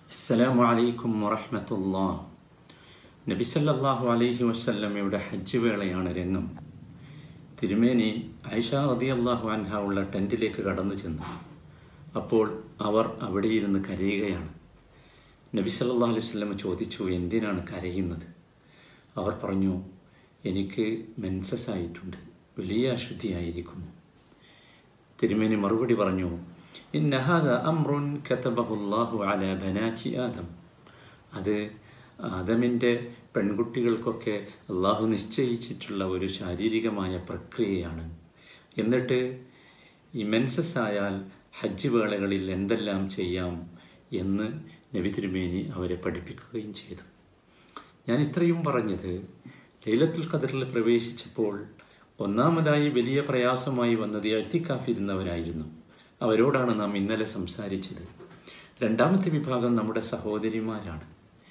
അസ്സലാമു അലൈക്കും വറഹ്മത്തുള്ളാ നബി സല്ലല്ലാഹു അലൈഹി വസല്ലമയുടെ ഹജ്ജ് വേളയാണ് രംഗം തിരുമേനി ആയിഷ റളിയല്ലാഹു അൻഹ ഉള്ള ടെൻറ്റിലേക്ക് കടന്നു ചെന്നു അപ്പോൾ അവർ അവിടെ ഇരുന്ന് കരയുകയാണ് നബി സല്ലല്ലാഹു അലൈഹി വസല്ലമ ചോദിച്ചു എന്തിനാണ് കരയുന്നത് അവർ പറഞ്ഞു എനിക്ക് മെൻസസ് ആയിട്ടുണ്ട് വലിയ അശുദ്ധിയായിരിക്കുന്നു തിരുമേനി മറുപടി പറഞ്ഞു ഇന്ന ഹാദ അമ്രുൻ കതബഹുല്ലാഹു അല ബനാറ്റി ആദം അത് ആദമിൻ്റെ പെൺകുട്ടികൾക്കൊക്കെ അള്ളാഹു നിശ്ചയിച്ചിട്ടുള്ള ഒരു ശാരീരികമായ പ്രക്രിയയാണ് എന്നിട്ട് ഈ മെൻസസ് ആയാൽ ഹജ്ജ് വേളകളിൽ എന്തെല്ലാം ചെയ്യാം എന്ന് നബി തിരുമേനി അവരെ പഠിപ്പിക്കുകയും ചെയ്തു ഞാൻ ഇത്രയും പറഞ്ഞത് ലൈലത്തുൽ ഖദറിൽ പ്രവേശിച്ചപ്പോൾ ഒന്നാമതായി വലിയ പ്രയാസമായി വന്നത് എത്തിക്കാഫിരുന്നവരായിരുന്നു അവരോടാണ് നാം ഇന്നലെ സംസാരിച്ചത് രണ്ടാമത്തെ വിഭാഗം നമ്മുടെ സഹോദരിമാരാണ്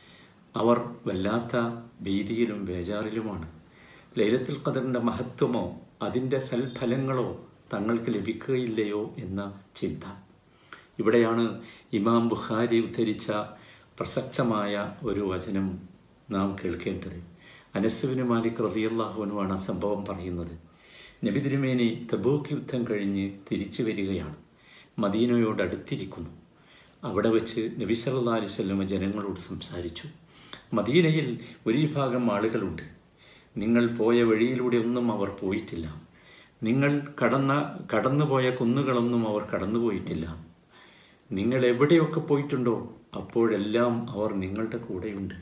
അവർ വല്ലാത്ത ഭീതിയിലും ബേജാറിലുമാണ് ലൈലത്തുൽ ഖദറിൻ്റെ മഹത്വമോ അതിൻ്റെ സൽഫലങ്ങളോ തങ്ങൾക്ക് ലഭിക്കുകയില്ലയോ എന്ന ചിന്ത ഇവിടെയാണ് ഇമാം ബുഖാരി ഉദ്ധരിച്ച പ്രസക്തമായ ഒരു വചനം നാം കേൾക്കേണ്ടത് അനസുവിന് മാലിക് റതിയല്ലാഹുവിനുമാണ് ആ സംഭവം പറയുന്നത് നബി തിരുമേനി തബൂക്ക് യുദ്ധം കഴിഞ്ഞ് തിരിച്ചു വരികയാണ് മദീനയോട് അടുത്തിരിക്കുന്നു അവിടെ വെച്ച് നബി സല്ലാ അലിസ്വല്ലമ ജനങ്ങളോട് സംസാരിച്ചു മദീനയിൽ ഒരു വിഭാഗം ആളുകളുണ്ട് നിങ്ങൾ പോയ വഴിയിലൂടെ ഒന്നും അവർ പോയിട്ടില്ല നിങ്ങൾ കടന്ന കടന്നുപോയ കുന്നുകളൊന്നും അവർ കടന്നുപോയിട്ടില്ല നിങ്ങൾ എവിടെയൊക്കെ പോയിട്ടുണ്ടോ അപ്പോഴെല്ലാം അവർ നിങ്ങളുടെ കൂടെയുണ്ട്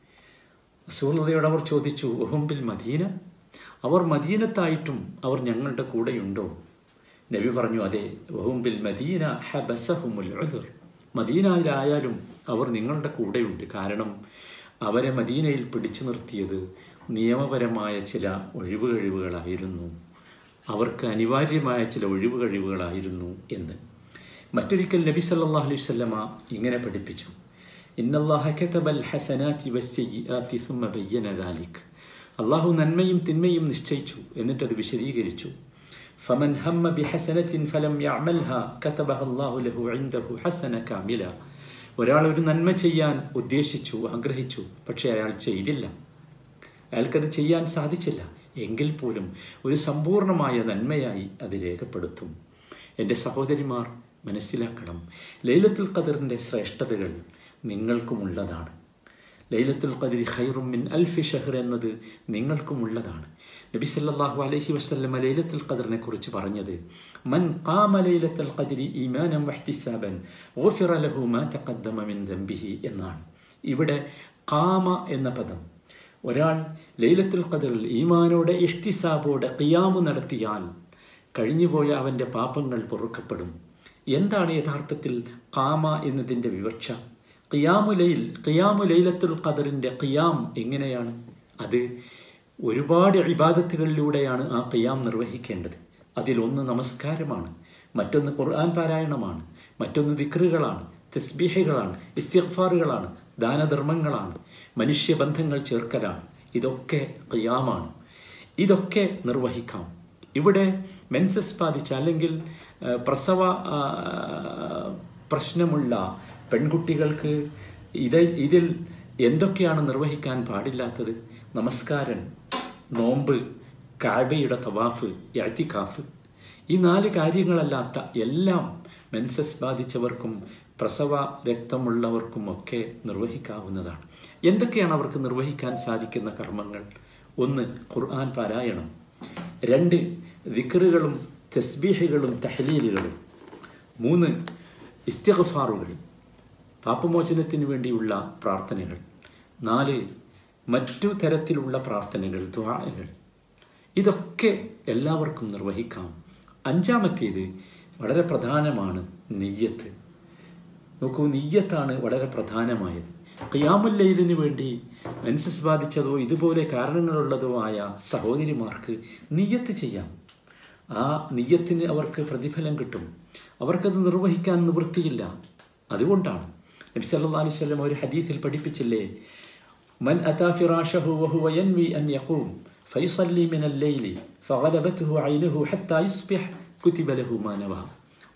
റസൂലതയോട് അവർ ചോദിച്ചു ഒഹുംബിൽ മദീന അവർ മദീനത്തായിട്ടും അവർ ഞങ്ങളുടെ കൂടെയുണ്ടോ നബി പറഞ്ഞു അതെ ഒഹുംബിൽ മദീന ഹബസഹുമുൽ ഉദർ മദീനയിലായാലും അവർ നിങ്ങളുടെ കൂടെയുണ്ട് കാരണം അവരെ മദീനയിൽ പിടിച്ചു നിർത്തിയത് നിയമപരമായ ചില ഒഴിവുകഴിവുകളായിരുന്നു അവർക്ക് അനിവാര്യമായ ചില ഒഴിവുകഴിവുകളായിരുന്നു എന്ന് മറ്റൊരിക്കൽ നബി സല്ലല്ലാഹു അലൈഹി വസല്ലമ ഇങ്ങനെ പഠിപ്പിച്ചു ഇന്നല്ലാഹ കതബൽ ഹസനാതി വസ്സയ്യിആതി സുമ്മ ബയ്യന ദാലിക് അള്ളാഹു നന്മയും തിന്മയും നിശ്ചയിച്ചു എന്നിട്ടത് വിശദീകരിച്ചു ഫമൻ ഹമ്മ ബിഹസനത്തിൻ ഫലം യഅമൽഹ കതബഹ അല്ലാഹു ലഹു ഇൻദഹു ഹസന കാമില ഒരാൾ ഒരു നന്മ ചെയ്യാൻ ഉദ്ദേശിച്ചു ആഗ്രഹിച്ചു പക്ഷേ അയാൾ ചെയ്തില്ല അയാൾക്കത് ചെയ്യാൻ സാധിച്ചില്ല എങ്കിൽ പോലും ഒരു സമ്പൂർണമായ നന്മയായി അത് രേഖപ്പെടുത്തും എൻ്റെ സഹോദരിമാർ മനസ്സിലാക്കണം ലൈലത്തുൽ ഖദറിൻ്റെ ശ്രേഷ്ഠതകൾ നിങ്ങൾക്കുമുള്ളതാണ് ലൈലത്തുൽ ഖദരി ഖൈറും മിൻ അൽഫി ഷഹർ എന്നത് നിങ്ങൾക്കുമുള്ളതാണ് നബി സല്ലല്ലാഹു അലൈഹി വസല്ലമ ലൈലത്തുൽ ഖദറിനെ കുറിച്ച് പറഞ്ഞത് മൻ ഖാമ ലൈലത്തുൽ ഖദരി ഈമാനം വഹ്തിസാബൻ ഗുഫിറ ലഹു മാ തഖദ്ദമ മിൻ ദംബിഹി എന്നാണ് ഇവിടെ ഖാമ എന്ന പദം ഒരാൾ ലൈലത്തുൽ ഖദറിൽ ഈമാനോടെ ഇഹ്തിസാബോടെ ഖിയാമു നടത്തിയാൽ കഴിഞ്ഞുപോയ അവൻ്റെ പാപങ്ങൾ പൊറുക്കപ്പെടും എന്താണ് യഥാർത്ഥത്തിൽ ഖാമ എന്നതിൻ്റെ വിവക്ഷ ഖിയാമുലയിൽ ഖിയാമു ലൈലത്തുൽ ഖദറിൻ്റെ ഖിയാം എങ്ങനെയാണ് അത് ഒരുപാട് ഇബാദത്തുകളിലൂടെയാണ് ആ ഖിയാം നിർവഹിക്കേണ്ടത് അതിലൊന്ന് നമസ്കാരമാണ് മറ്റൊന്ന് ഖുർആൻ പാരായണമാണ് മറ്റൊന്ന് ദിക്റുകളാണ് തസ്ബീഹകളാണ് ഇസ്തിഗ്ഫാറുകളാണ് ദാനധർമ്മങ്ങളാണ് മനുഷ്യബന്ധങ്ങൾ ചേർക്കലാണ് ഇതൊക്കെ ഖിയാമാണ് ഇതൊക്കെ നിർവഹിക്കാം ഇവിടെ മെൻസസ് ബാധിച്ച അല്ലെങ്കിൽ പ്രസവ പ്രശ്നമുള്ള പെൺകുട്ടികൾക്ക് ഇത് ഇതിൽ എന്തൊക്കെയാണ് നിർവഹിക്കാൻ പാടില്ലാത്തത് നമസ്കാരം നോമ്പ് കാബയുടെ തവാഫ് യാത്തിക്കാഫ് ഈ നാല് കാര്യങ്ങളല്ലാത്ത എല്ലാം മെൻസസ് ബാധിച്ചവർക്കും പ്രസവ രക്തമുള്ളവർക്കും ഒക്കെ നിർവഹിക്കാവുന്നതാണ് എന്തൊക്കെയാണ് അവർക്ക് നിർവഹിക്കാൻ സാധിക്കുന്ന കർമ്മങ്ങൾ ഒന്ന് ഖുർആൻ പാരായണം രണ്ട് വിക്റുകളും തസ്ബീഹുകളും തഹലീലുകളും മൂന്ന് ഇസ്തിഗ്ഫാറുകൾ പാപമോചനത്തിന് വേണ്ടിയുള്ള പ്രാർത്ഥനകൾ നാല് മറ്റു തരത്തിലുള്ള പ്രാർത്ഥനകൾ ദ്വാകൾ ഇതൊക്കെ എല്ലാവർക്കും നിർവഹിക്കാം അഞ്ചാമത്തേത് വളരെ പ്രധാനമാണ് നെയ്യത്ത് നോക്കൂ നെയ്യത്താണ് വളരെ പ്രധാനമായത് ഖിയാമുല്ലയിലിന് വേണ്ടി മെൻസസ് ബാധിച്ചതോ ഇതുപോലെ കാരണങ്ങളുള്ളതോ ആയ സഹോദരിമാർക്ക് നെയ്യത്ത് ചെയ്യാം ആ നെയ്യത്തിന് അവർക്ക് പ്രതിഫലം കിട്ടും അവർക്കത് നിർവഹിക്കാൻ നിവൃത്തിയില്ല അതുകൊണ്ടാണ് നബി സല്ലല്ലാഹു അലൈഹി വസല്ലം ഒരു ഹദീസിൽ പഠിപ്പിച്ചില്ലേ മൻ അതാ ഫിറാഷഹു വഹുവ യൻവി അൻ യഖൂം ഫയസല്ലി മിനൽ ലൈലി ഫഗലബത്ഹു ഐനുഹു ഹത്താ യുസ്ബിഹ് കുതിബ ലഹു മാ നവഹ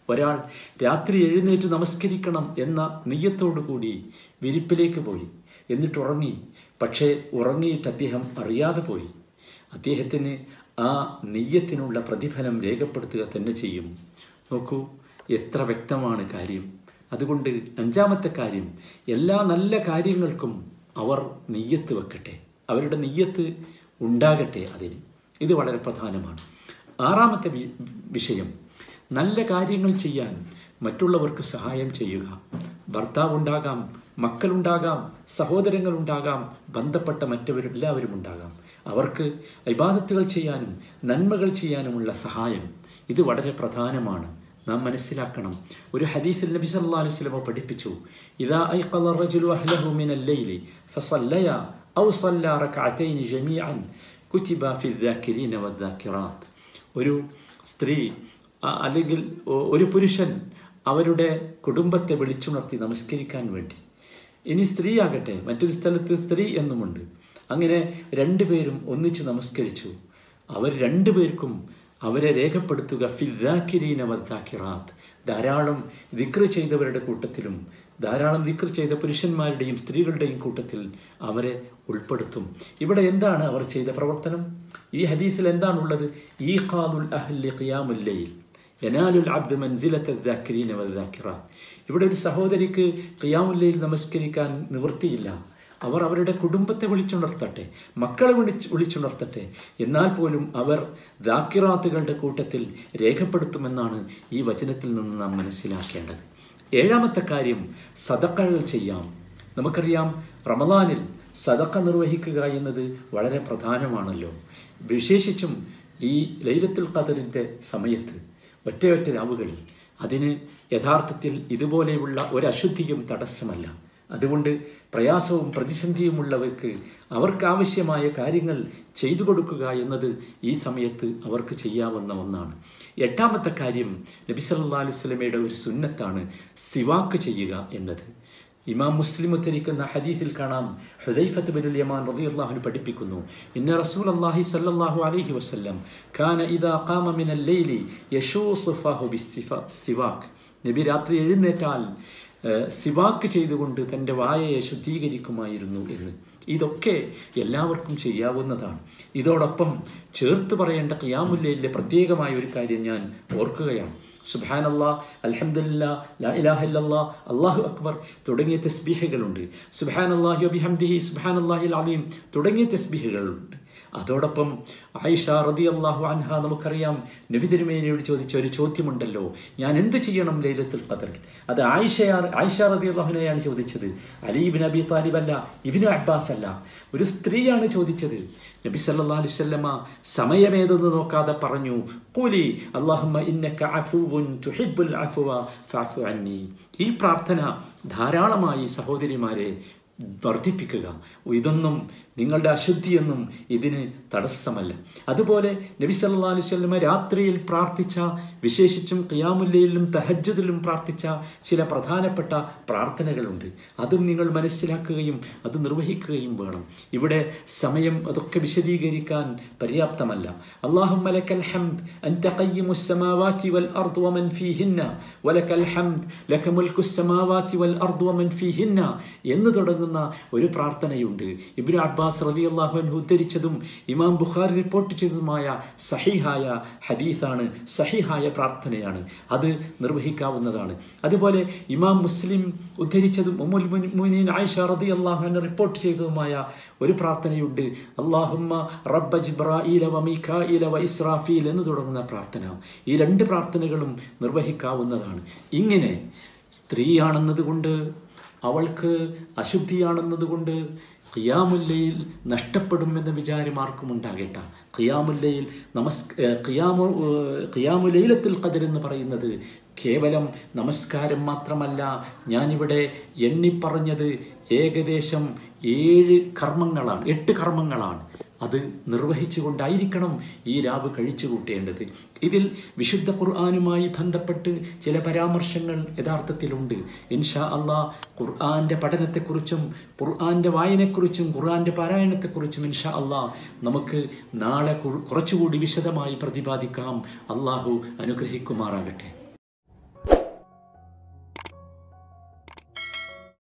ഒരാൾ രാത്രി എഴുന്നേറ്റ് നമസ്കരിക്കണം എന്ന നെയ്യത്തോടു കൂടി വിരിപ്പിലേക്ക് പോയി എന്നിട്ട് ഉറങ്ങി പക്ഷേ ഉറങ്ങിയിട്ട് അദ്ദേഹം അറിയാതെ പോയി അദ്ദേഹത്തിന് ആ നെയ്യത്തിനുള്ള പ്രതിഫലം രേഖപ്പെടുത്തുക തന്നെ ചെയ്യും നോക്കൂ എത്ര വ്യക്തമാണ് കാര്യം അതുകൊണ്ട് അഞ്ചാമത്തെ കാര്യം എല്ലാ നല്ല കാര്യങ്ങൾക്കും അവർ നെയ്യത്ത് വെക്കട്ടെ അവരുടെ നെയ്യത്ത് ഉണ്ടാകട്ടെ അതിന് ഇത് വളരെ പ്രധാനമാണ് ആറാമത്തെ വി- വിഷയം നല്ല കാര്യങ്ങൾ ചെയ്യാൻ മറ്റുള്ളവർക്ക് സഹായം ചെയ്യുക ഭർത്താവുണ്ടാകാം മക്കളുണ്ടാകാം സഹോദരങ്ങളുണ്ടാകാം ബന്ധപ്പെട്ട മറ്റവരെല്ലാവരും ഉണ്ടാകാം അവർക്ക് ഇബാദത്തുകൾ ചെയ്യാനും നന്മകൾ ചെയ്യാനുമുള്ള സഹായം ഇത് വളരെ പ്രധാനമാണ് നാം മനസ്സിലാക്കണം ഒരു ഹദീസിൽ നബി സല്ലല്ലാഹു അലൈഹി വസല്ലം പഠിപ്പിച്ചു ഇദാ ഐഖദ റജുലു അഹ്ലഹു മിനൽ ലൈലി ഫസല്ലയ ഔ സല്ല റക്അതൈനി ജമീഅൻ കുതിബ ഫി الذاكرين والذاكرات ഒരു സ്ത്രീ അ- അല്ലെങ്കിൽ ഒ- ഒരു പുരുഷൻ അവരുടെ കുടുംബത്തെ വിളിച്ചുണർത്തി നമസ്കരിക്കാൻ വേണ്ടി ഇനി സ്ത്രീയാകട്ടെ മറ്റൊരു സ്ഥലത്ത് സ്ത്രീ എന്നുമുണ്ട് അങ്ങനെ രണ്ടുപേരും ഒന്നിച്ച് നമസ്കരിച്ചു അവർ രണ്ടുപേർക്കും അവരെ രേഖപ്പെടുത്തുക ഫിദ്ദാക്കിരീന വദ്ദാക്കിറാത്ത് ധാരാളം ദിക്ർ ചെയ്തവരുടെ കൂട്ടത്തിലും ധാരാളം ദിക്ർ ചെയ്ത പുരുഷന്മാരുടെയും സ്ത്രീകളുടെയും കൂട്ടത്തിൽ അവരെ ഉൾപ്പെടുത്തും ഇവിടെ എന്താണ് അവർ ചെയ്ത പ്രവർത്തനം ഈ ഹദീസിൽ എന്താണുള്ളത് ഈ ഖാദുൽ അഹ്ലി ഖിയാമുല്ലയിൽ യനാലുൽ അബ്ദ് മൻസിലത്തെ ദാക്കിരീന വദ്ദാക്കിറാത്ത് ഇവിടെ ഒരു സഹോദരിക്ക് ഖിയാമുല്ലയിൽ നമസ്കരിക്കാൻ നിവൃത്തിയില്ല അവർ അവരുടെ കുടുംബത്തെ വിളിച്ചുണർത്തട്ടെ മക്കളെ വിളിച്ച് വിളിച്ചുണർത്തട്ടെ എന്നാൽ പോലും അവർ ദാക്കിറാത്തുകളുടെ കൂട്ടത്തിൽ രേഖപ്പെടുത്തുമെന്നാണ് ഈ വചനത്തിൽ നിന്ന് നാം മനസ്സിലാക്കേണ്ടത് ഏഴാമത്തെ കാര്യം സദക്കകൾ ചെയ്യാം നമുക്കറിയാം റമദാനിൽ സദക്ക നിർവഹിക്കുക എന്നത് വളരെ പ്രധാനമാണല്ലോ വിശേഷിച്ചും ഈ ലൈലത്തുൽ ഖദറിൻ്റെ സമയത്ത് ഒറ്റയൊറ്റ രാവുകളിൽ അതിന് യഥാർത്ഥത്തിൽ ഇതുപോലെയുള്ള ഒരശുദ്ധിയും തടസ്സമല്ല അതുകൊണ്ട് പ്രയാസവും പ്രതിസന്ധിയുമുള്ളവർക്ക് അവർക്കാവശ്യമായ കാര്യങ്ങൾ ചെയ്തു കൊടുക്കുക എന്നത് ഈ സമയത്ത് അവർക്ക് ചെയ്യാവുന്ന ഒന്നാണ് എട്ടാമത്തെ കാര്യം നബി സല്ലല്ലാഹു അലൈഹി വസല്ലമയുടെ ഒരു സുന്നത്താണ് സിവാക്ക് ചെയ്യുക എന്നത് ഇമാം മുസ്ലിം ഉദ്ധരിക്കുന്ന ഹദീസിൽ കാണാം ഹുദൈഫത്ത് ബിനുൽ യമാൻ റളിയല്ലാഹു അൻഹു പഠിപ്പിക്കുന്നു ഇന്ന റസൂലുള്ളാഹി സ്വല്ലല്ലാഹു അലൈഹി വസല്ലം കാന ഇദാ ഖാമ മിനൽ ലൈലി യശൂസു ഫഹു ബിസ്സിഫ സിവാക്ക് നബി രാത്രി എഴുന്നേറ്റാൽ ഏഹ്, സിവാക്ക് ചെയ്തുകൊണ്ട് തൻ്റെ വായയെ ശുദ്ധീകരിക്കുമായിരുന്നു എന്ന് ഇതൊക്കെ എല്ലാവർക്കും ചെയ്യാവുന്നതാണ് ഇതോടൊപ്പം ചേർത്ത് പറയേണ്ട ഖിയാമുല്ലയിലെ പ്രത്യേകമായ ഒരു കാര്യം ഞാൻ ഓർക്കുകയാണ് സുബാനല്ലാ അൽഹംദുലില്ലാ ലാ ഇലാഹ ഇല്ലല്ലാ അല്ലാഹു അക്ബർ തുടങ്ങിയ തസ്ബീഹുകളുണ്ട് സുബാനല്ലാഹി അബിഹംദിഹി സുബാനല്ലാഹിൽ അലീം തുടങ്ങിയ തസ്ബീഹുകളുണ്ട് അതോടൊപ്പം ആയിഷ റതി അള്ളാഹു അൻഹ നമുക്കറിയാം നബി തിരുമേനിയോട് ചോദിച്ച ഒരു ചോദ്യമുണ്ടല്ലോ ഞാൻ എന്ത് ചെയ്യണം ലൈലത്തുൽ ഖദറിൽ അത് ആയിഷ ആയിഷ റതി അള്ളാഹുനെയാണ് ചോദിച്ചത് അലി ഇബിൻ അബി താലിബ് അല്ല ഇബിനു അബ്ബാസ് അല്ല ഒരു സ്ത്രീയാണ് ചോദിച്ചത് നബി സല്ലല്ലാഹു അലൈഹി വസല്ലമ സമയമേതെന്ന് നോക്കാതെ പറഞ്ഞു കൂലി അല്ലാഹുമ്മ ഇന്നക അഫൂവുൻ തുഹിബ്ബുൽ അഫ്വ ഫഅഫു അന്നി ഈ പ്രാർത്ഥന ധാരാളമായി സഹോദരിമാരെ വർദ്ധിപ്പിക്കുക ഇതൊന്നും നിങ്ങളുടെ അശുദ്ധിയൊന്നും ഇതിന് തടസ്സമല്ല അതുപോലെ നബി സല്ലല്ലാഹു അലൈഹി വസല്ലമ രാത്രിയിൽ പ്രാർത്ഥിച്ച വിശേഷിച്ചും ഖിയാമുല്ലയിലും തഹജ്ജുദിലും പ്രാർത്ഥിച്ച ചില പ്രധാനപ്പെട്ട പ്രാർത്ഥനകളുണ്ട് അതും നിങ്ങൾ മനസ്സിലാക്കുകയും അത് നിർവഹിക്കുകയും വേണം ഇവിടെ സമയം അതൊക്കെ വിശദീകരിക്കാൻ പര്യാപ്തമല്ല അല്ലാഹുമ്മ ലക്കൽ ഹംദ് അൻത ഖയ്യിമുസ് സമാവാതി വൽ അർദ് വമൻ ഫീഹിന്ന വലക്കൽ ഹംദ് ലക മുൽക്കുസ് സമാവാതി വൽ അർദ് വമൻ ഫീഹിന്ന എന്ന് തുടങ്ങുന്ന ഒരു പ്രാർത്ഥനയുണ്ട് ഇബ്നു അബ്ബാസ് റളിയല്ലാഹു അൻഹു ഉദ്ധരിച്ചതും ഇമാം ബുഖാരി റിപ്പോർട്ട് ചെയ്തതുമായ സഹിഹായ ഹദീസാണ് സഹിഹായ പ്രാർത്ഥനയാണ് അത് നിർവഹിക്കാവുന്നതാണ് അതുപോലെ ഇമാം മുസ്ലിം ഉദ്ധരിച്ചതും ഉമ്മുൽ മുഅ്മിനീൻ ആയിഷ റളിയല്ലാഹു അൻഹ റിപ്പോർട്ട് ചെയ്തതുമായ ഒരു പ്രാർത്ഥനയുണ്ട് അല്ലാഹുമ്മ റബ്ബ ജിബ്രായീല വ മീകായില വ ഇസ്രാഫീൽ എന്ന് തുടങ്ങുന്ന പ്രാർത്ഥന ഈ രണ്ട് പ്രാർത്ഥനകളും നിർവഹിക്കാവുന്നതാണ് ഇങ്ങനെ സ്ത്രീയാണെന്നതുകൊണ്ട് അവൾക്ക് അശുദ്ധിയാണെന്നതുകൊണ്ട് ഖിയാമുല്ലയിൽ നഷ്ടപ്പെടുമെന്ന വിചാരം ആർക്കും ഉണ്ടാകേണ്ട ഖിയാമുല്ലയിൽ നമസ് ഖിയാമു ഖിയാമുലൈലത്തിൽ ഖദർ എന്ന് പറയുന്നത് കേവലം നമസ്കാരം മാത്രമല്ല ഞാനിവിടെ എണ്ണിപ്പറഞ്ഞത് ഏകദേശം ഏഴ് കർമ്മങ്ങളാണ് എട്ട് കർമ്മങ്ങളാണ് അത് നിർവഹിച്ചുകൊണ്ടായിരിക്കണം ഈ രാവ് കഴിച്ചു കൂട്ടേണ്ടത് ഇതിൽ വിശുദ്ധ ഖുർആാനുമായി ബന്ധപ്പെട്ട് ചില പരാമർശങ്ങൾ യഥാർത്ഥത്തിലുണ്ട് ഇൻഷാ അള്ളാ ഖുർആാൻ്റെ പഠനത്തെക്കുറിച്ചും ഖുർആാൻ്റെ വായനയെക്കുറിച്ചും ഖുർആാൻ്റെ പാരായണത്തെക്കുറിച്ചും ഇൻഷാ അള്ളാ നമുക്ക് നാളെ കുറച്ചുകൂടി വിശദമായി പ്രതിപാദിക്കാം അള്ളാഹു അനുഗ്രഹിക്കുമാറാകട്ടെ